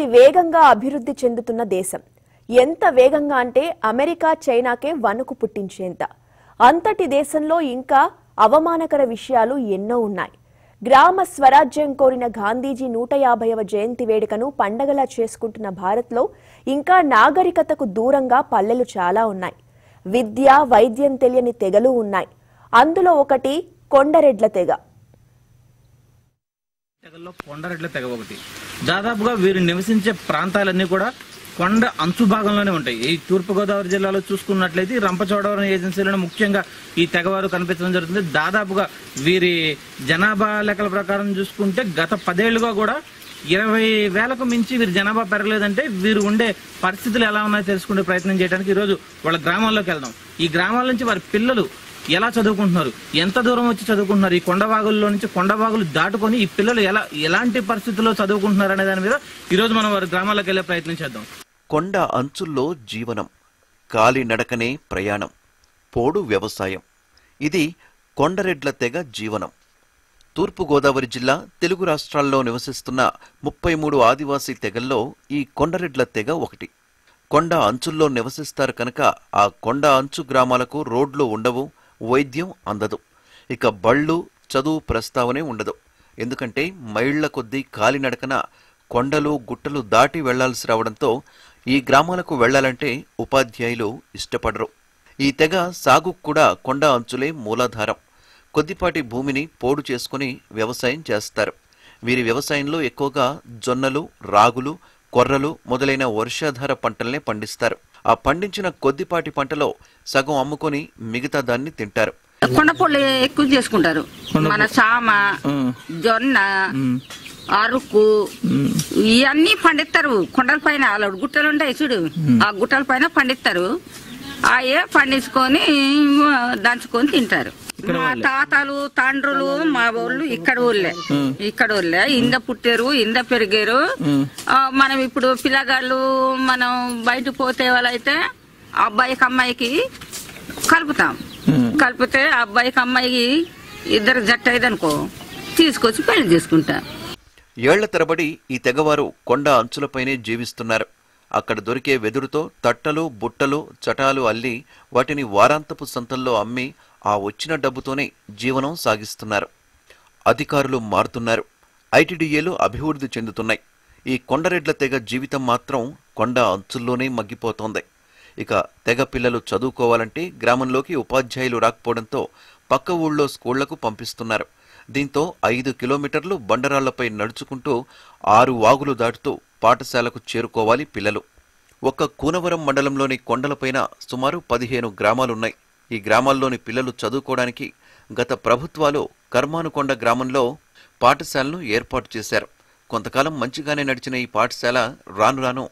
వేగంగా అభివృద్ధి చెందుతున్న దేశం ఎంత వేగంగా అంటే అమెరికా చైనాకే వణుకు పుట్టించేంత అంతటి దేశంలో ఇంకా అవమానకర విషయాలు ఎన్నో ఉన్నాయి గ్రామ స్వరాజ్యం కోరిన గాంధీజీ నూట యాభైవ జయంతి వేడుకను పండగలా చేసుకుంటున్న భారత్లో ఇంకా నాగరికతకు దూరంగా పల్లెలు చాలా ఉన్నాయి విద్య వైద్యం తెలియని తెగలు ఉన్నాయి అందులో ఒకటి కొండరెడ్ల తెగ తెగల్లో కొండరెడ్ల తెగ ఒకటి దాదాపుగా వీరు నివసించే ప్రాంతాలన్నీ కూడా కొండ అంచు భాగంలోనే ఉంటాయి ఈ తూర్పుగోదావరి జిల్లాలో చూసుకున్నట్లయితే ఈ రంపచోడవరం ఏజెన్సీలోనే ముఖ్యంగా ఈ తెగవారు కనిపించడం జరుగుతుంది దాదాపుగా వీరి జనాభా లెక్కల ప్రకారం చూసుకుంటే గత పదేళ్లుగా కూడా ఇరవై వేలకు మించి వీరి జనాభా పెరగలేదంటే వీరు ఉండే పరిస్థితులు ఎలా ఉన్నాయో తెలుసుకునే ప్రయత్నం చేయడానికి ఈరోజు వాళ్ళ గ్రామాల్లోకి వెళ్దాం ఈ గ్రామాల నుంచి వారి పిల్లలు ఎలా చదువుకుంటున్నారు ఎంత దూరం వచ్చి చదువుకుంటున్నారు ఈ కొండవాగుల్లో నుంచి కొండవాగులు దాటుకొని ఈ పిల్లలు ఎలా ఎలాంటి పరిస్థితుల్లో చదువుకుంటున్నారు అనే దాని మీద ఈ రోజు మనం వారి గ్రామాలకు వెళ్ళే ప్రయత్నం చేద్దాం కొండ అంచుల్లో జీవనం కాలినడకనే ప్రయాణం పోడు వ్యవసాయం ఇది కొండరెడ్ల తెగ జీవనం తూర్పుగోదావరి జిల్లా తెలుగు రాష్ట్రాల్లో నివసిస్తున్న ముప్పై మూడు ఆదివాసీ తెగల్లో ఈ కొండరెడ్ల తెగ ఒకటి కొండ అంచుల్లో నివసిస్తారు కనుక ఆ కొండ అంచు గ్రామాలకు రోడ్లు ఉండవు వైద్యం అందదు ఇక బళ్ళు చదువు ప్రస్తావనే ఉండదు ఎందుకంటే మైళ్ల కొద్దీ కాలినడకన కొండలు గుట్టలు దాటి వెళ్లాల్సి రావడంతో ఈ గ్రామాలకు వెళ్లాలంటే ఉపాధ్యాయులు ఇష్టపడరు ఈ తెగ సాగుకు కూడా కొండ అంచులే మూలాధారం కొద్దిపాటి భూమిని పోడు చేసుకుని వ్యవసాయం చేస్తారు వీరి వ్యవసాయంలో ఎక్కువగా జొన్నలు రాగులు కొర్రలు మొదలైన వర్షాధార పంటల్నే పండిస్తారు ఆ పండించిన కొద్దిపాటి పంటలో సగం అమ్ముకొని మిగతా దాన్ని తింటారు కొండ పొళ్ళు ఎక్కువ చేసుకుంటారు మన సామ జొన్న అరుకు ఇవన్నీ పండిస్తారు కొండల పైన అలా గుట్టలు ఉంటాయి చూడు ఆ గుట్టల పైన పండిస్తారు అయ్యే పండించుకొని దంచుకొని తింటారు మా తాతలు తండ్రులు మా వాళ్ళు ఇక్కడ ఊళ్ళే ఇక్కడ ఊళ్ళే ఇంద పుట్టారు ఇంద పెరిగారు ఆ, మనం ఇప్పుడు పిల్లగాళ్ళు మనం బయట పోతే వాళ్ళైతే అబ్బాయికి అమ్మాయికి కలుపుతాం కలిపితే అబ్బాయికి అమ్మాయికి ఇద్దరు జట్టు అయిందనుకో తీసుకొచ్చి పెళ్లి చేసుకుంటాం ఏళ్ల తరబడి ఈ తెగవారు కొండ అంచులపైనే జీవిస్తున్నారు అక్కడ దొరికే వెదురుతో తట్టలు బుట్టలు చటాలు అల్లి వాటిని వారాంతపు సంతల్లో అమ్మి ఆ వచ్చిన డబ్బుతోనే జీవనం సాగిస్తున్నారు అధికారులు మారుతున్నారు ఐటీడీఏలు అభివృద్ధి చెందుతున్నాయి ఈ కొండరెడ్ల తెగ జీవితం మాత్రం కొండ అంచుల్లోనే మగ్గిపోతోంది ఇక తెగ పిల్లలు చదువుకోవాలంటే గ్రామంలోకి ఉపాధ్యాయులు రాకపోవడంతో పక్క ఊళ్ళో స్కూళ్లకు పంపిస్తున్నారు దీంతో ఐదు కిలోమీటర్లు బండరాళ్లపై నడుచుకుంటూ ఆరు వాగులు దాటుతూ పాఠశాలకు చేరుకోవాలి పిల్లలు ఒక్క కూనవరం మండలంలోని కొండలపైన సుమారు పదిహేను గ్రామాలున్నాయి ఈ గ్రామాల్లోని పిల్లలు చదువుకోవడానికి గత ప్రభుత్వాలు కర్మానుకొండ గ్రామంలో పాఠశాలను ఏర్పాటు చేశారు కొంతకాలం మంచిగానే నడిచిన ఈ పాఠశాల రాను రాను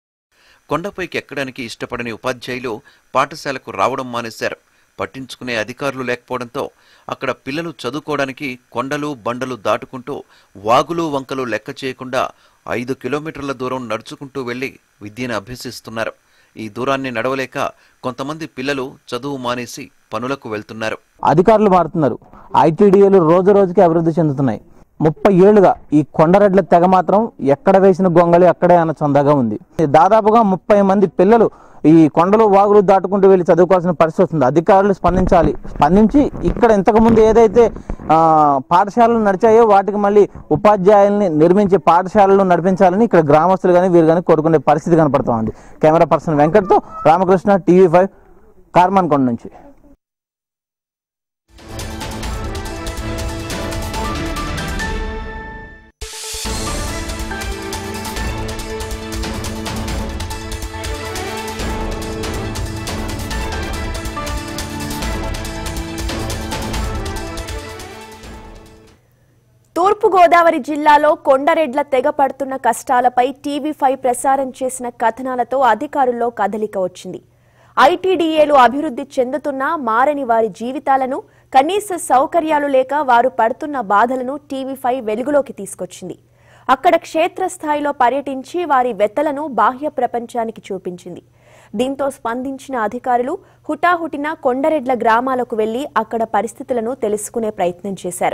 కొండపైకి ఎక్కడానికి ఇష్టపడని ఉపాధ్యాయులు పాఠశాలకు రావడం మానేశారు పట్టించుకునే అధికారులు లేకపోవడంతో అక్కడ పిల్లలు చదువుకోవడానికి కొండలు బండలు దాటుకుంటూ వాగులు వంకలు లెక్క చేయకుండా ఐదు కిలోమీటర్ల దూరం నడుచుకుంటూ వెళ్లి విద్యను అభ్యసిస్తున్నారు ఈ దూరాన్ని నడవలేక కొంతమంది పిల్లలు చదువు మానేసి పనులకు వెళ్తున్నారు అధికారులు మారుతున్నారు ఐటీడీఏలు రోజు రోజుకి అభివృద్ధి చెందుతున్నాయి ముప్పై ఏళ్లుగా ఈ కొండరెడ్ల తెగ మాత్రం ఎక్కడ వేసిన గొంగళి అక్కడే అన్న చందాగా ఉంది దాదాపుగా ముప్పై మంది పిల్లలు ఈ కొండలు వాగులు దాటుకుంటూ వెళ్ళి చదువుకోవాల్సిన పరిస్థితి వస్తుంది అధికారులు స్పందించాలి స్పందించి ఇక్కడ ఇంతకుముందు ఏదైతే ఆ, పాఠశాలలు నడిచాయో వాటికి మళ్ళీ ఉపాధ్యాయుల్ని నిర్మించే పాఠశాలలు నడిపించాలని ఇక్కడ గ్రామస్తులు కానీ వీరు కానీ కోరుకునే పరిస్థితి కనపడుతూ ఉంది కెమెరా పర్సన్ వెంకట్తో రామకృష్ణ టీవీ ఫైవ్ కార్మాన్కొండ నుంచి తూర్పుగోదావరి జిల్లాలో కొండరెడ్ల తెగ పడుతున్న కష్టాలపై టీవీ ఫైవ్ ప్రసారం చేసిన కథనాలతో అధికారుల్లో కదలిక వచ్చింది ఐటీడీఏలు అభివృద్ధి చెందుతున్నా మారని వారి జీవితాలను కనీస సౌకర్యాలు లేక వారు పడుతున్న బాధలను టీవీ ఫైవ్ వెలుగులోకి తీసుకొచ్చింది అక్కడ క్షేత్రస్థాయిలో పర్యటించి వారి వెత్తలను బాహ్య ప్రపంచానికి చూపించింది దీంతో స్పందించిన అధికారులు హుటాహుటిన కొండరెడ్ల గ్రామాలకు వెళ్లి అక్కడ పరిస్థితులను తెలుసుకునే ప్రయత్నం చేశారు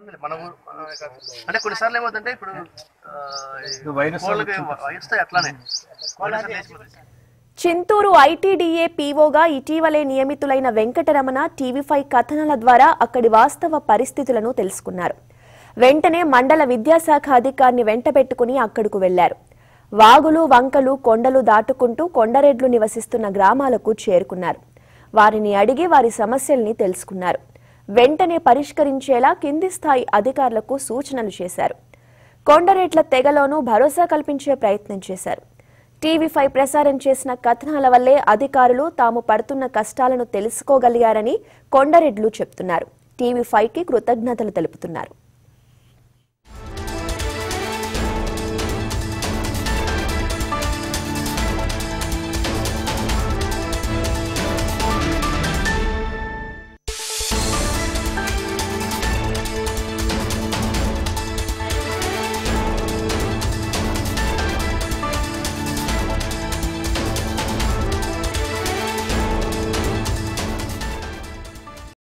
ఉంది మన ఊరు మన యొక్క- అంటే కొన్నిసార్లు ఏమవుతుందంటే ఇప్పుడు ఆ, ఈ కోళ్ళకి వస్తాయి అట్లానే కొన్నిసార్లు లేచిపోతాయి. చింతూరు ఐటీడీఏ పీఓగా ఇటీవలే నియమితులైన వెంకటరమణ టీవీ ఫైవ్ కథనాల ద్వారా అక్కడి వాస్తవ పరిస్థితులను తెలుసుకున్నారు వెంటనే మండల విద్యాశాఖ అధికారిని వెంటబెట్టుకుని అక్కడకు వెళ్లారు వాగులు వంకలు కొండలు దాటుకుంటూ కొండరెడ్లు నివసిస్తున్న గ్రామాలకు చేరుకున్నారు వారిని అడిగి వారి సమస్యల్ని తెలుసుకున్నారు వెంటనే పరిష్కరించేలా కింది స్థాయి అధికారులకు సూచనలు చేశారు కొండరేట్ల తెగలోనూ భరోసా కల్పించే ప్రయత్నం చేశారు టీవీ ఫైవ్ ప్రసారం చేసిన కథనాల వల్లే అధికారులు తాము పడుతున్న కష్టాలను తెలుసుకోగలిగారని కొండరెడ్లు చెప్తున్నారు టీవీ ఫైవ్ కి కృతజ్ఞతలు తెలుపుతున్నారు